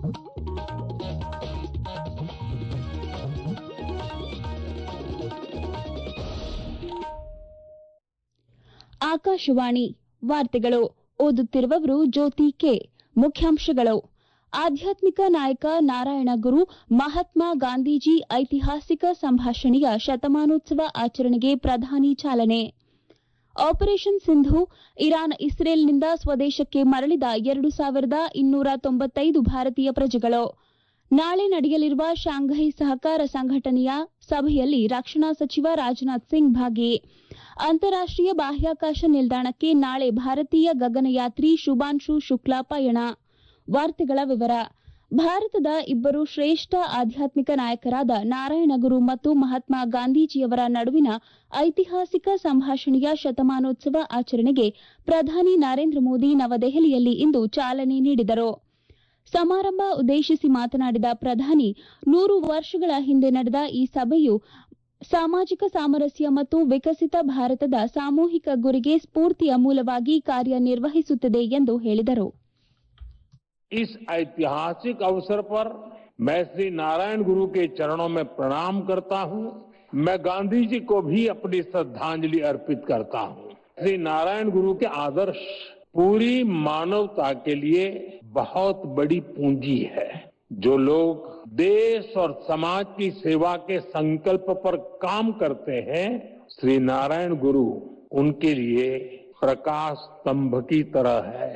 ಆಕಾಶವಾಣಿ ವಾರ್ತೆಗಳು ಓದುತ್ತಿರುವವರು ಜ್ಯೋತಿ ಕೆ ಮುಖ್ಯಾಂಶಗಳು ಆಧ್ಯಾತ್ಮಿಕ ನಾಯಕ ನಾರಾಯಣ ಗುರು ಮಹಾತ್ಮ ಗಾಂಧೀಜಿ ಐತಿಹಾಸಿಕ ಸಂಭಾಷಣೆಯ ಶತಮಾನೋತ್ಸವ ಆಚರಣೆಗೆ ಪ್ರಧಾನಿ ಚಾಲನೆ ಆಪರೇಷನ್ ಸಿಂಧು ಇರಾನ್ ಇಸ್ರೇಲ್ನಿಂದ ಸ್ವದೇಶಕ್ಕೆ ಮರಳಿದ ಎರಡು ಸಾವಿರದ ಇನ್ನೂರ ತೊಂಬತ್ತೈದು ಭಾರತೀಯ ಪ್ರಜೆಗಳು ನಾಳೆ ನಡೆಯಲಿರುವ ಶಾಂಘೈ ಸಹಕಾರ ಸಂಘಟನೆಯ ಸಭೆಯಲ್ಲಿ ರಕ್ಷಣಾ ಸಚಿವ ರಾಜನಾಥ್ ಸಿಂಗ್ ಭಾಗಿ ಅಂತಾರಾಷ್ಟೀಯ ಬಾಹ್ಯಾಕಾಶ ನಿಲ್ದಾಣಕ್ಕೆ ನಾಳೆ ಭಾರತೀಯ ಗಗನಯಾತ್ರಿ ಶುಭಾಂಶು ಶುಕ್ಲಾ ಪಯಣ ವಾರ್ತೆಗಳ ವಿವರ ಭಾರತದ ಇಬ್ಬರು ಶ್ರೇಷ್ಠ ಆಧ್ಯಾತ್ಮಿಕ ನಾಯಕರಾದ ನಾರಾಯಣ ಗುರು ಮತ್ತು ಮಹಾತ್ಮ ಗಾಂಧೀಜಿಯವರ ನಡುವಿನ ಐತಿಹಾಸಿಕ ಸಂಭಾಷಣೆಯ ಶತಮಾನೋತ್ಸವ ಆಚರಣೆಗೆ ಪ್ರಧಾನಿ ನರೇಂದ್ರ ಮೋದಿ ನವದೆಹಲಿಯಲ್ಲಿ ಇಂದು ಚಾಲನೆ ನೀಡಿದರು ಸಮಾರಂಭ ಉದ್ದೇಶಿಸಿ ಮಾತನಾಡಿದ ಪ್ರಧಾನಿ ನೂರು ವರ್ಷಗಳ ಹಿಂದೆ ನಡೆದ ಈ ಸಭೆಯು ಸಾಮಾಜಿಕ ಸಾಮರಸ್ಯ ಮತ್ತು ವಿಕಸಿತ ಭಾರತದ ಸಾಮೂಹಿಕ ಗುರಿಗೆ ಸ್ಫೂರ್ತಿಯ ಮೂಲವಾಗಿ ಕಾರ್ಯನಿರ್ವಹಿಸುತ್ತದೆ ಎಂದು ಹೇಳಿದರು इस ऐतिहासिक अवसर पर मैं श्री नारायण गुरु के चरणों में प्रणाम करता हूं मैं गांधी जी को भी अपनी श्रद्धांजलि अर्पित करता हूं श्री नारायण गुरु के आदर्श पूरी मानवता के लिए बहुत बड़ी पूंजी है जो लोग देश और समाज की सेवा के संकल्प पर काम करते हैं श्री नारायण गुरु उनके लिए प्रकाश स्तंभ की तरह है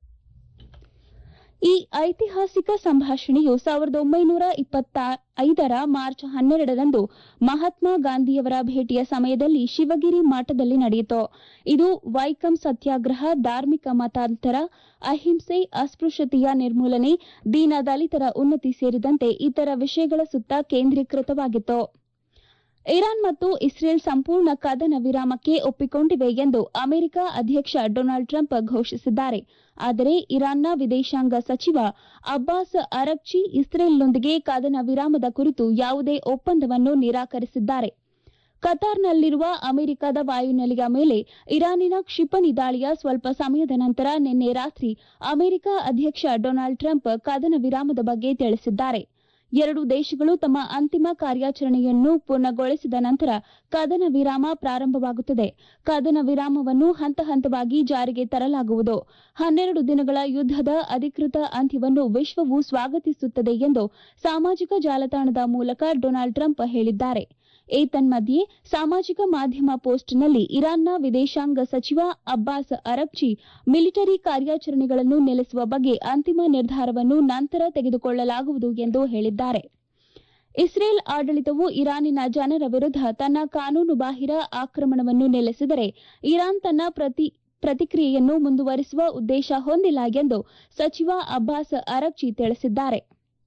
ಈ ಐತಿಹಾಸಿಕ ಸಂಭಾಷಣೆಯು ಸಾವಿರದ ಒಂಬೈನೂರ ಇಪ್ಪತ್ತ ಐದರ ಮಾರ್ಚ್ ಹನ್ನೆರಡರಂದು ಮಹಾತ್ಮ ಗಾಂಧಿಯವರ ಭೇಟಿಯ ಸಮಯದಲ್ಲಿ ಶಿವಗಿರಿ ಮಠದಲ್ಲಿ ನಡೆಯಿತು ಇದು ವೈಕಂ ಸತ್ಯಾಗ್ರಹ ಧಾರ್ಮಿಕ ಮತಾಂತರ ಅಹಿಂಸೆ ಅಸ್ಪೃಶ್ಯತೆಯ ನಿರ್ಮೂಲನೆ ದೀನ ದಲಿತರ ಉನ್ನತಿ ಸೇರಿದಂತೆ ಇತರ ವಿಷಯಗಳ ಸುತ್ತ ಕೇಂದ್ರೀಕೃತವಾಗಿತ್ತು ಇರಾನ್ ಮತ್ತು ಇಸ್ರೇಲ್ ಸಂಪೂರ್ಣ ಕದನ ವಿರಾಮಕ್ಕೆ ಒಪ್ಪಿಕೊಂಡಿವೆ ಎಂದು ಅಮೆರಿಕ ಅಧ್ಯಕ್ಷ ಡೊನಾಲ್ಡ್ ಟ್ರಂಪ್ ಘೋಷಿಸಿದ್ದಾರೆ ಆದರೆ ಇರಾನ್ನ ವಿದೇಶಾಂಗ ಸಚಿವ ಅಬ್ಬಾಸ್ ಅರಗ್ಚಿ ಇಸ್ರೇಲ್ನೊಂದಿಗೆ ಕದನ ವಿರಾಮದ ಕುರಿತು ಯಾವುದೇ ಒಪ್ಪಂದವನ್ನು ನಿರಾಕರಿಸಿದ್ದಾರೆ ಕತಾರ್ನಲ್ಲಿರುವ ಅಮೆರಿಕದ ವಾಯುನೆಲೆಯ ಮೇಲೆ ಇರಾನಿನ ಕ್ಷಿಪಣಿ ದಾಳಿಯ ಸ್ವಲ್ಪ ಸಮಯದ ನಂತರ ನಿನ್ನೆ ರಾತ್ರಿ ಅಮೆರಿಕ ಅಧ್ಯಕ್ಷ ಡೊನಾಲ್ಡ್ ಟ್ರಂಪ್ ಕದನ ವಿರಾಮದ ಬಗ್ಗೆ ತಿಳಿಸಿದ್ದಾರೆ ಎರಡು ದೇಶಗಳು ತಮ್ಮ ಅಂತಿಮ ಕಾರ್ಯಾಚರಣೆಯನ್ನು ಪೂರ್ಣಗೊಳಿಸಿದ ನಂತರ ಕದನ ವಿರಾಮ ಪ್ರಾರಂಭವಾಗುತ್ತದೆ ಕದನ ವಿರಾಮವನ್ನು ಹಂತ ಹಂತವಾಗಿ ಜಾರಿಗೆ ತರಲಾಗುವುದು ಹನ್ನೆರಡು ದಿನಗಳ ಯುದ್ದದ ಅಧಿಕೃತ ಅಂತ್ಯವನ್ನು ವಿಶ್ವವು ಸ್ವಾಗತಿಸುತ್ತದೆ ಎಂದು ಸಾಮಾಜಿಕ ಜಾಲತಾಣದ ಮೂಲಕ ಡೊನಾಲ್ಡ್ ಟ್ರಂಪ್ ಹೇಳಿದ್ದಾರೆ ಏತನ್ಮಧ್ಯೆ ಸಾಮಾಜಿಕ ಮಾಧ್ಯಮ ಪೋಸ್ಟ್ನಲ್ಲಿ ಇರಾನ್ನ ವಿದೇಶಾಂಗ ಸಚಿವ ಅಬ್ಬಾಸ್ ಅರಗ್ಚಿ ಮಿಲಿಟರಿ ಕಾರ್ಯಾಚರಣೆಗಳನ್ನು ನಿಲ್ಲಿಸುವ ಬಗ್ಗೆ ಅಂತಿಮ ನಿರ್ಧಾರವನ್ನು ನಂತರ ತೆಗೆದುಕೊಳ್ಳಲಾಗುವುದು ಎಂದು ಹೇಳಿದ್ದಾರೆ ಇಸ್ರೇಲ್ ಆಡಳಿತವು ಇರಾನಿನ ಜನರ ವಿರುದ್ಧ ತನ್ನ ಕಾನೂನುಬಾಹಿರ ಆಕ್ರಮಣವನ್ನು ನಿಲ್ಲಿಸಿದರೆ ಇರಾನ್ ತನ್ನ ಪ್ರತಿ ಪ್ರತಿಕ್ರಿಯೆಯನ್ನು ಮುಂದುವರಿಸುವ ಉದ್ದೇಶ ಹೊಂದಿಲ್ಲ ಎಂದು ಸಚಿವ ಅಬ್ಬಾಸ್ ಅರಗ್ಚಿ ತಿಳಿಸಿದ್ದಾರೆ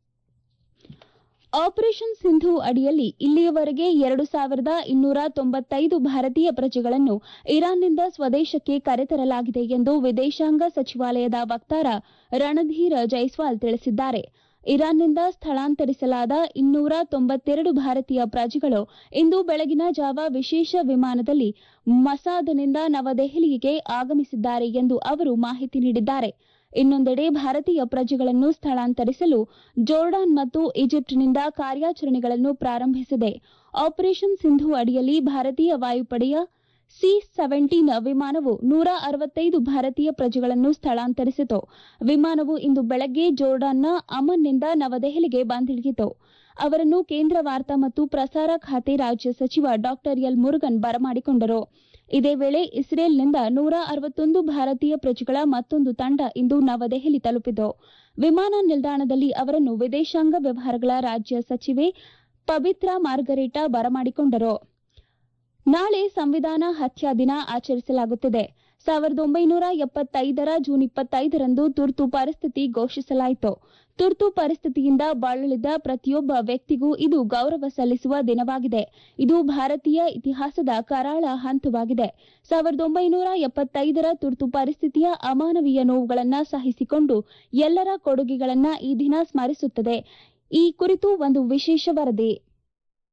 ಆಪರೇಷನ್ ಸಿಂಧು ಅಡಿಯಲ್ಲಿ ಇಲ್ಲಿಯವರೆಗೆ ಎರಡು ಸಾವಿರದ ಇನ್ನೂರ ತೊಂಬತ್ತೈದು ಭಾರತೀಯ ಪ್ರಜೆಗಳನ್ನು ಇರಾನ್ನಿಂದ ಸ್ವದೇಶಕ್ಕೆ ಕರೆತರಲಾಗಿದೆ ಎಂದು ವಿದೇಶಾಂಗ ಸಚಿವಾಲಯದ ವಕ್ತಾರ ರಣಧೀರ್ ಜೈಸ್ವಾಲ್ ತಿಳಿಸಿದ್ದಾರೆ ಇರಾನ್ನಿಂದ ಸ್ಥಳಾಂತರಿಸಲಾದ ಇನ್ನೂರ ತೊಂಬತ್ತೆರಡು ಭಾರತೀಯ ಪ್ರಜೆಗಳು ಇಂದು ಬೆಳಗಿನ ಜಾವ ವಿಶೇಷ ವಿಮಾನದಲ್ಲಿ ಮಸಾದ್ನಿಂದ ನವದೆಹಲಿಗೆ ಆಗಮಿಸಿದ್ದಾರೆ ಎಂದು ಅವರು ಮಾಹಿತಿ ನೀಡಿದ್ದಾರೆ ಇನ್ನೊಂದೆಡೆ ಭಾರತೀಯ ಪ್ರಜೆಗಳನ್ನು ಸ್ಥಳಾಂತರಿಸಲು ಜೋರ್ಡಾನ್ ಮತ್ತು ಈಜಿಪ್ಟ್ನಿಂದ ಕಾರ್ಯಾಚರಣೆಗಳನ್ನು ಪ್ರಾರಂಭಿಸಿದೆ ಆಪರೇಷನ್ ಸಿಂಧು ಅಡಿಯಲ್ಲಿ ಭಾರತೀಯ ವಾಯುಪಡೆಯ ಸಿ ಸೆವೆಂಟೀನ್ ವಿಮಾನವು ನೂರ ಅರವತ್ತೈದು ಭಾರತೀಯ ಪ್ರಜೆಗಳನ್ನು ಸ್ಥಳಾಂತರಿಸಿತು ವಿಮಾನವು ಇಂದು ಬೆಳಗ್ಗೆ ಜೋರ್ಡಾನ್ನ ಅಮನ್ನಿಂದ ನವದೆಹಲಿಗೆ ಬಂದಿಳಿಯಿತು ಅವರನ್ನು ಕೇಂದ್ರ ವಾರ್ತಾ ಮತ್ತು ಪ್ರಸಾರ ಖಾತೆ ರಾಜ್ಯ ಸಚಿವ ಡಾ ಎಲ್ ಮುರುಗನ್ ಬರಮಾಡಿಕೊಂಡರು ಇದೇ ವೇಳೆ ಇಸ್ರೇಲ್ನಿಂದ ನೂರ ಅರವತ್ತೊಂದು ಭಾರತೀಯ ಪ್ರಜೆಗಳ ಮತ್ತೊಂದು ತಂಡ ಇಂದು ನವದೆಹಲಿ ತಲುಪಿತು ವಿಮಾನ ನಿಲ್ದಾಣದಲ್ಲಿ ಅವರನ್ನು ವಿದೇಶಾಂಗ ವ್ಯವಹಾರಗಳ ರಾಜ್ಯ ಸಚಿವೆ ಪಬಿತ್ರಾ ಮಾರ್ಗರೇಟಾ ಬರಮಾಡಿಕೊಂಡರು ನಾಳೆ ಸಂವಿಧಾನ ಹತ್ಯಾ ದಿನ ಆಚರಿಸಲಾಗುತ್ತಿದೆ ಸಾವಿರದ ಒಂಬೈನೂರ ಎಪ್ಪತ್ತೈದರ ಜೂನ್ ಇಪ್ಪತ್ತೈದರಂದು ತುರ್ತು ಪರಿಸ್ಥಿತಿ ಘೋಷಿಸಲಾಯಿತು ತುರ್ತು ಪರಿಸ್ಥಿತಿಯಿಂದ ಬಳಲಿದ ಪ್ರತಿಯೊಬ್ಬ ವ್ಯಕ್ತಿಗೂ ಇದು ಗೌರವ ಸಲ್ಲಿಸುವ ದಿನವಾಗಿದೆ ಇದು ಭಾರತೀಯ ಇತಿಹಾಸದ ಕರಾಳ ಹಂತವಾಗಿದೆ ಸಾವಿರದ ಒಂಬೈನೂರ ಎಪ್ಪತ್ತೈದರ ತುರ್ತು ಪರಿಸ್ಥಿತಿಯ ಅಮಾನವೀಯ ನೋವುಗಳನ್ನು ಸಹಿಸಿಕೊಂಡು ಎಲ್ಲರ ಕೊಡುಗೆಗಳನ್ನು ಈ ದಿನ ಸ್ಮರಿಸುತ್ತದೆ ಈ ಕುರಿತು ಒಂದು ವಿಶೇಷ ವರದಿ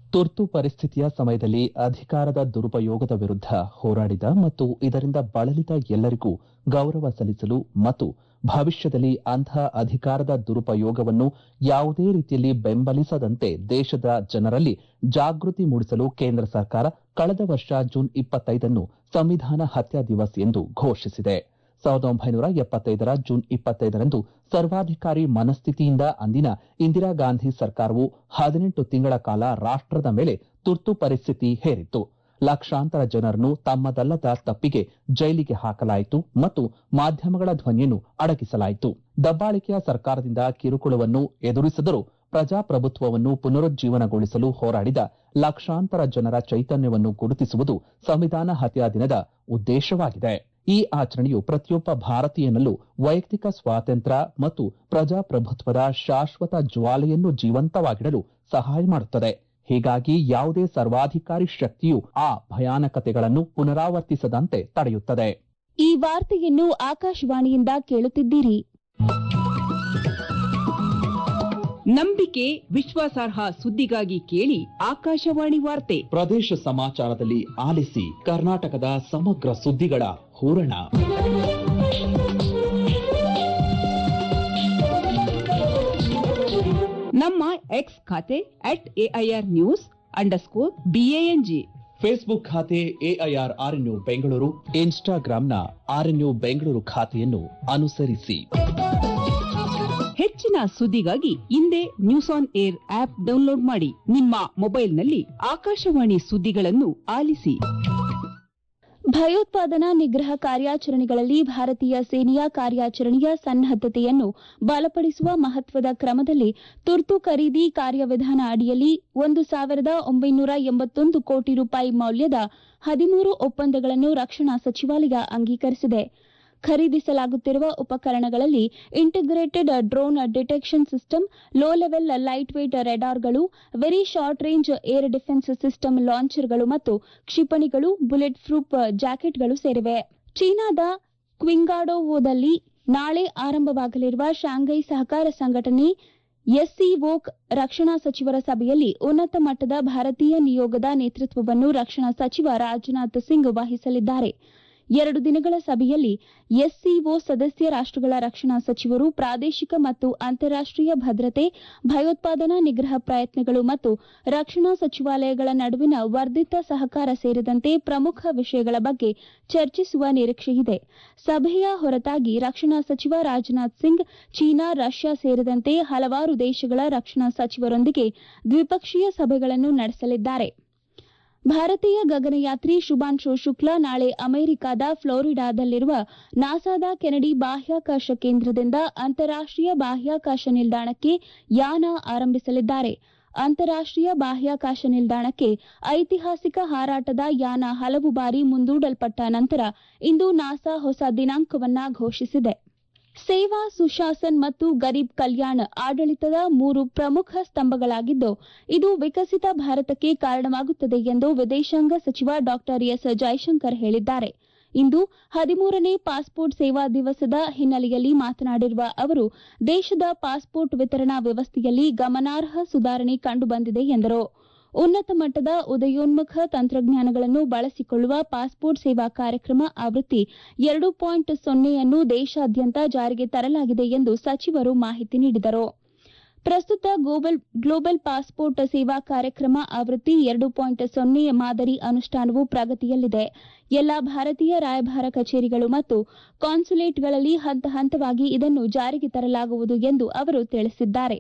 ತುರ್ತು ಪರಿಸ್ಥಿತಿಯ ಸಮಯದಲ್ಲಿ ಅಧಿಕಾರದ ದುರುಪಯೋಗದ ವಿರುದ್ಧ ಹೋರಾಡಿದ ಮತ್ತು ಇದರಿಂದ ಬಳಲಿದ ಎಲ್ಲರಿಗೂ ಗೌರವ ಸಲ್ಲಿಸಲು ಮತ್ತು ಭವಿಷ್ಯದಲ್ಲಿ ಅಂಥ ಅಧಿಕಾರದ ದುರುಪಯೋಗವನ್ನು ಯಾವುದೇ ರೀತಿಯಲ್ಲಿ ಬೆಂಬಲಿಸದಂತೆ ದೇಶದ ಜನರಲ್ಲಿ ಜಾಗೃತಿ ಮೂಡಿಸಲು ಕೇಂದ್ರ ಸರ್ಕಾರ ಕಳೆದ ವರ್ಷ ಜೂನ್ ಇಪ್ಪತ್ತೈದನ್ನು ಸಂವಿಧಾನ ಹತ್ಯಾ ದಿವಸ್ ಎಂದು ಘೋಷಿಸಿದೆ ಸಾವಿರದ ಒಂಬೈನೂರ ಎಪ್ಪತ್ತೈದರ ಜೂನ್ ಇಪ್ಪತ್ತೈದರಂದು ಸರ್ವಾಧಿಕಾರಿ ಮನಸ್ಥಿತಿಯಿಂದ ಅಂದಿನ ಇಂದಿರಾ ಗಾಂಧಿ ಸರ್ಕಾರವು ಹದಿನೆಂಟು ತಿಂಗಳ ಕಾಲ ರಾಷ್ಟದ ಮೇಲೆ ತುರ್ತು ಪರಿಸ್ಥಿತಿ ಹೇರಿತ್ತು ಲಕ್ಷಾಂತರ ಜನರನ್ನು ತಮ್ಮದಲ್ಲದ ತಪ್ಪಿಗೆ ಜೈಲಿಗೆ ಹಾಕಲಾಯಿತು ಮತ್ತು ಮಾಧ್ಯಮಗಳ ಧ್ವನಿಯನ್ನು ಅಡಗಿಸಲಾಯಿತು ದಬ್ಬಾಳಿಕೆಯ ಸರ್ಕಾರದಿಂದ ಕಿರುಕುಳವನ್ನು ಎದುರಿಸಿದರೂ ಪ್ರಜಾಪ್ರಭುತ್ವವನ್ನು ಪುನರುಜ್ಜೀವನಗೊಳಿಸಲು ಹೋರಾಡಿದ ಲಕ್ಷಾಂತರ ಜನರ ಚೈತನ್ಯವನ್ನು ಗುರುತಿಸುವುದು ಸಂವಿಧಾನ ಹತ್ಯಾ ದಿನದ ಉದ್ದೇಶವಾಗಿದೆ ಈ ಆಚರಣೆಯು ಪ್ರತಿಯೊಬ್ಬ ಭಾರತೀಯನಲ್ಲೂ ವೈಯಕ್ತಿಕ ಸ್ವಾತಂತ್ರ್ಯ ಮತ್ತು ಪ್ರಜಾಪ್ರಭುತ್ವದ ಶಾಶ್ವತ ಜ್ವಾಲೆಯನ್ನು ಜೀವಂತವಾಗಿಡಲು ಸಹಾಯ ಮಾಡುತ್ತದೆ ಹೀಗಾಗಿ ಯಾವುದೇ ಸರ್ವಾಧಿಕಾರಿ ಶಕ್ತಿಯು ಆ ಭಯಾನಕತೆಗಳನ್ನು ಪುನರಾವರ್ತಿಸದಂತೆ ತಡೆಯುತ್ತದೆ ಈ ವಾರ್ತೆಯನ್ನು ಆಕಾಶವಾಣಿಯಿಂದ ಕೇಳುತ್ತಿದ್ದೀರಿ ನಂಬಿಕೆ ವಿಶ್ವಾಸಾರ್ಹ ಸುದ್ದಿಗಾಗಿ ಕೇಳಿ ಆಕಾಶವಾಣಿ ವಾರ್ತೆ ಪ್ರದೇಶ ಸಮಾಚಾರದಲ್ಲಿ ಆಲಿಸಿ ಕರ್ನಾಟಕದ ಸಮಗ್ರ ಸುದ್ದಿಗಳ ಹೂರಣ ನಮ್ಮ ಎಕ್ಸ್ ಖಾತೆ at AIR news underscore B A N G Facebook ಖಾತೆ ಎಐಆರ್ ಆರ್ಎನ್ಯು ಬೆಂಗಳೂರು ಇನ್ಸ್ಟಾಗ್ರಾಂನ ಆರ್ಎನ್ಯು ಬೆಂಗಳೂರು ಖಾತೆಯನ್ನು ಅನುಸರಿಸಿ ಹೆಚ್ಚಿನ ಸುದ್ದಿಗಾಗಿ ಹಿಂದೆ news on air app download ಮಾಡಿ ನಿಮ್ಮ ಮೊಬೈಲ್ನಲ್ಲಿ ಆಕಾಶವಾಣಿ ಸುದ್ದಿಗಳನ್ನು ಆಲಿಸಿ ಭಯೋತ್ಪಾದನಾ ನಿಗ್ರಹ ಕಾರ್ಯಾಚರಣೆಗಳಲ್ಲಿ ಭಾರತೀಯ ಸೇನೆಯ ಕಾರ್ಯಾಚರಣೆಯ ಸನ್ನದ್ದತೆಯನ್ನು ಬಲಪಡಿಸುವ ಮಹತ್ವದ ಕ್ರಮದಲ್ಲಿ ತುರ್ತು ಖರೀದಿ ಕಾರ್ಯವಿಧಾನ ಅಡಿಯಲ್ಲಿ ಒಂದು ಸಾವಿರದ ಒಂಬೈನೂರ ಎಂಬತ್ತೊಂದು ಕೋಟಿ ರೂಪಾಯಿ ಮೌಲ್ಯದ ಹದಿಮೂರು ಒಪ್ಪಂದಗಳನ್ನು ರಕ್ಷಣಾ ಸಚಿವಾಲಯ ಅಂಗೀಕರಿಸಿದೆ ಖರೀದಿಸಲಾಗುತ್ತಿರುವ ಉಪಕರಣಗಳಲ್ಲಿ integrated drone detection system low level light weight ರೆಡಾರ್ಗಳು very short range air defence system ಲಾಂಚರ್ಗಳು ಮತ್ತು ಕ್ಷಿಪಣಿಗಳು ಬುಲೆಟ್ ಪ್ರೂಫ್ ಜಾಕೆಟ್ಗಳು ಸೇರಿವೆ ಚೀನಾದ ಕ್ವಿಂಗಾಡೋವೋದಲ್ಲಿ ನಾಳೆ ಆರಂಭವಾಗಲಿರುವ ಶಾಂಘೈ ಸಹಕಾರ ಸಂಘಟನೆ ಎಸ್ಸಿಒಕ್ ರಕ್ಷಣಾ ಸಚಿವರ ಸಭೆಯಲ್ಲಿ ಉನ್ನತ ಮಟ್ಟದ ಭಾರತೀಯ ನಿಯೋಗದ ನೇತೃತ್ವವನ್ನು ರಕ್ಷಣಾ ಸಚಿವ ರಾಜನಾಥ್ ಸಿಂಗ್ ವಹಿಸಲಿದ್ದಾರೆ ಎರಡು ದಿನಗಳ ಸಭೆಯಲ್ಲಿ ಎಸ್ಸಿಒ ಸದಸ್ಯ ರಾಷ್ಟಗಳ ರಕ್ಷಣಾ ಸಚಿವರು ಪ್ರಾದೇಶಿಕ ಮತ್ತು ಅಂತಾರಾಷ್ಟೀಯ ಭದ್ರತೆ ಭಯೋತ್ಪಾದನಾ ನಿಗ್ರಹ ಪ್ರಯತ್ನಗಳು ಮತ್ತು ರಕ್ಷಣಾ ಸಚಿವಾಲಯಗಳ ನಡುವಿನ ವರ್ಧಿತ ಸಹಕಾರ ಸೇರಿದಂತೆ ಪ್ರಮುಖ ವಿಷಯಗಳ ಬಗ್ಗೆ ಚರ್ಚಿಸುವ ನಿರೀಕ್ಷೆಯಿದೆ ಸಭೆಯ ಹೊರತಾಗಿ ರಕ್ಷಣಾ ಸಚಿವ ರಾಜನಾಥ್ ಸಿಂಗ್ ಚೀನಾ ರಷ್ಯಾ ಸೇರಿದಂತೆ ಹಲವಾರು ದೇಶಗಳ ರಕ್ಷಣಾ ಸಚಿವರೊಂದಿಗೆ ದ್ವಿಪಕ್ಷೀಯ ಸಭೆಗಳನ್ನು ನಡೆಸಲಿದ್ದಾರೆ ಭಾರತೀಯ ಗಗನಯಾತ್ರಿ ಶುಭಾಂಶು ಶುಕ್ಲಾ ನಾಳೆ ಅಮೆರಿಕದ ಫ್ಲೋರಿಡಾದಲ್ಲಿರುವ ನಾಸಾದ ಕೆನಡಿ ಬಾಹ್ಯಾಕಾಶ ಕೇಂದ್ರದಿಂದ ಅಂತಾರಾಷ್ಟೀಯ ಬಾಹ್ಯಾಕಾಶ ನಿಲ್ದಾಣಕ್ಕೆ ಯಾನ ಆರಂಭಿಸಲಿದ್ದಾರೆ ಅಂತಾರಾಷ್ಟೀಯ ಬಾಹ್ಯಾಕಾಶ ನಿಲ್ದಾಣಕ್ಕೆ ಐತಿಹಾಸಿಕ ಹಾರಾಟದ ಯಾನ ಹಲವು ಬಾರಿ ಮುಂದೂಡಲ್ಪಟ್ಟ ನಂತರ ಇಂದು ನಾಸಾ ಹೊಸ ದಿನಾಂಕವನ್ನ ಘೋಷಿಸಿದೆ ಸೇವಾ ಸುಶಾಸನ್ ಮತ್ತು ಗರೀಬ್ ಕಲ್ಯಾಣ್ ಆಡಳಿತದ ಮೂರು ಪ್ರಮುಖ ಸ್ತಂಭಗಳಾಗಿದ್ದು ಇದು ವಿಕಸಿತ ಭಾರತಕ್ಕೆ ಕಾರಣವಾಗುತ್ತದೆ ಎಂದು ವಿದೇಶಾಂಗ ಸಚಿವ ಡಾ ಎಸ್ ಜೈಶಂಕರ್ ಹೇಳಿದ್ದಾರೆ ಇಂದು ಹದಿಮೂರನೇ ಪಾಸ್ಪೋರ್ಟ್ ಸೇವಾ ದಿವಸದ ಹಿನ್ನೆಲೆಯಲ್ಲಿ ಮಾತನಾಡಿರುವ ಅವರು ದೇಶದ ಪಾಸ್ಪೋರ್ಟ್ ವಿತರಣಾ ವ್ಯವಸ್ಥೆಯಲ್ಲಿ ಗಮನಾರ್ಹ ಸುಧಾರಣೆ ಕಂಡುಬಂದಿದೆ ಎಂದರು ಉನ್ನತ ಮಟ್ಟದ ಉದಯೋನ್ಮುಖ ತಂತ್ರಜ್ಞಾನಗಳನ್ನು ಬಳಸಿಕೊಳ್ಳುವ ಪಾಸ್ಪೋರ್ಟ್ ಸೇವಾ ಕಾರ್ಯಕ್ರಮ ಆವೃತ್ತಿ ಎರಡು ಪಾಯಿಂಟ್ ಸೊನ್ನೆಯನ್ನು ದೇಶಾದ್ಯಂತ ಜಾರಿಗೆ ತರಲಾಗಿದೆ ಎಂದು ಸಚಿವರು ಮಾಹಿತಿ ನೀಡಿದರು ಪ್ರಸ್ತುತ ಗ್ಲೋಬಲ್ ಪಾಸ್ಪೋರ್ಟ್ ಸೇವಾ ಕಾರ್ಯಕ್ರಮ ಆವೃತ್ತಿ ಎರಡು ಪಾಯಿಂಟ್ ಸೊನ್ನೆ ಮಾದರಿ ಅನುಷ್ಠಾನವು ಪ್ರಗತಿಯಲ್ಲಿದೆ ಎಲ್ಲಾ ಭಾರತೀಯ ರಾಯಭಾರ ಕಚೇರಿಗಳು ಮತ್ತು ಕಾನ್ಸುಲೇಟ್ಗಳಲ್ಲಿ ಹಂತ ಹಂತವಾಗಿ ಇದನ್ನು ಜಾರಿಗೆ ತರಲಾಗುವುದು ಎಂದು ಅವರು ತಿಳಿಸಿದ್ದಾರೆ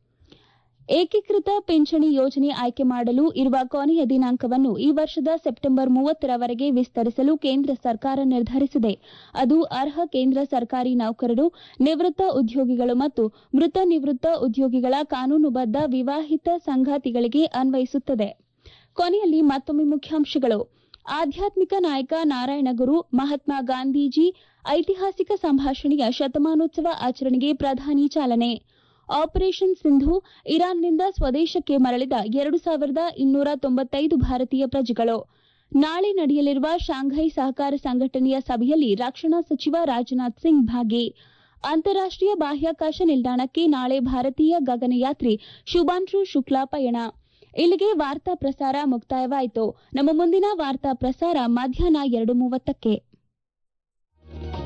ಏಕೀಕೃತ ಪಿಂಚಣಿ ಯೋಜನೆ ಆಯ್ಕೆ ಮಾಡಲು ಇರುವ ಕೊನೆಯ ದಿನಾಂಕವನ್ನು ಈ ವರ್ಷದ ಸೆಪ್ಟೆಂಬರ್ ಮೂವತ್ತರವರೆಗೆ ವಿಸ್ತರಿಸಲು ಕೇಂದ್ರ ಸರ್ಕಾರ ನಿರ್ಧರಿಸಿದೆ ಅದು ಅರ್ಹ ಕೇಂದ್ರ ಸರ್ಕಾರಿ ನೌಕರರು ನಿವೃತ್ತ ಉದ್ಯೋಗಿಗಳು ಮತ್ತು ಮೃತ ನಿವೃತ್ತ ಉದ್ಯೋಗಿಗಳ ಕಾನೂನುಬದ್ಧ ವಿವಾಹಿತ ಸಂಗಾತಿಗಳಿಗೆ ಅನ್ವಯಿಸುತ್ತದೆ ಕೊನೆಯಲ್ಲಿ ಮತ್ತೊಮ್ಮೆ ಮುಖ್ಯಾಂಶಗಳು ಆಧ್ಯಾತ್ಮಿಕ ನಾಯಕ ನಾರಾಯಣಗುರು ಮಹಾತ್ಮ ಗಾಂಧೀಜಿ ಐತಿಹಾಸಿಕ ಸಂಭಾಷಣೆಯ ಶತಮಾನೋತ್ಸವ ಆಚರಣೆಗೆ ಪ್ರಧಾನಿ ಚಾಲನೆ ಆಪರೇಷನ್ ಸಿಂಧು ಇರಾನ್ನಿಂದ ಸ್ವದೇಶಕ್ಕೆ ಮರಳಿದ ಎರಡು ಸಾವಿರದ ಇನ್ನೂರ ತೊಂಬತ್ತೈದು ಭಾರತೀಯ ಪ್ರಜೆಗಳು ನಾಳೆ ನಡೆಯಲಿರುವ ಶಾಂಘೈ ಸಹಕಾರ ಸಂಘಟನೆಯ ಸಭೆಯಲ್ಲಿ ರಕ್ಷಣಾ ಸಚಿವ ರಾಜನಾಥ್ ಸಿಂಗ್ ಭಾಗಿ ಅಂತಾರಾಷ್ಟೀಯ ಬಾಹ್ಯಾಕಾಶ ನಿಲ್ದಾಣಕ್ಕೆ ನಾಳೆ ಭಾರತೀಯ ಗಗನಯಾತ್ರಿ ಶುಭಾಂಶು ಶುಕ್ಲಾ ಪಯಣ ಇಲ್ಲಿಗೆ ವಾರ್ತಾ ಪ್ರಸಾರ ಮುಕ್ತಾಯವಾಯಿತು ನಮ್ಮ ಮುಂದಿನ ವಾರ್ತಾ ಪ್ರಸಾರ ಮಧ್ಯಾಹ್ನ ಎರಡು ಮೂವತ್ತಕ್ಕೆ